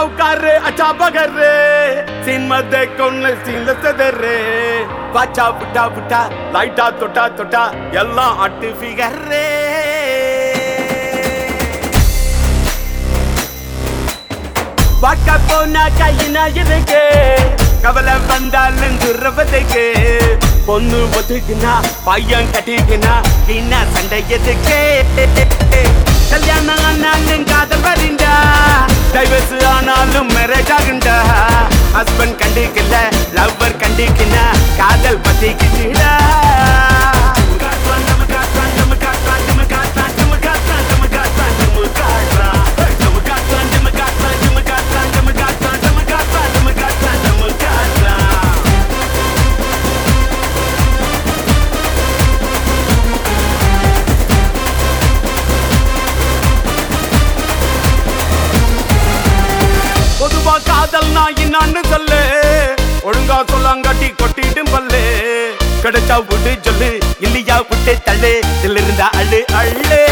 சவுக்காரு அச்சா பகரு சின்மத்தை கொன்னு சீன்ல செதரு பாச்சா புட்டா புட்டா லைட்டா தொட்டா தொட்டா எல்லாம் அட்டு ஃபிகரே பார்க்க போனா கையினா இருக்கு கவலை வந்தாலும் துறவதுக்கு பொண்ணு ஒத்துக்குனா பையன் கட்டிக்குனா என்ன சண்டை எதுக்கு கல்யாணம் ஆனாலும் காதல் வரீண்டா டைவர்ஸ் ஆனாலும் மேரேஜ் ஆகுண்டா ஹஸ்பண்ட் கண்டிக்கல லவ்வர் கண்டிக்கினா காதல் பத்திக்கிட்டா பொதுவா காதல் நான் என்னான்னு சொல்லு ஒழுங்கா சொல்லாங்காட்டி கொட்டிடும் பல்லு கிடைச்சா விட்டு சொல்லு இல்லையா விட்டு தள்ளு இதுல இருந்தா அள்ளு அள்ளு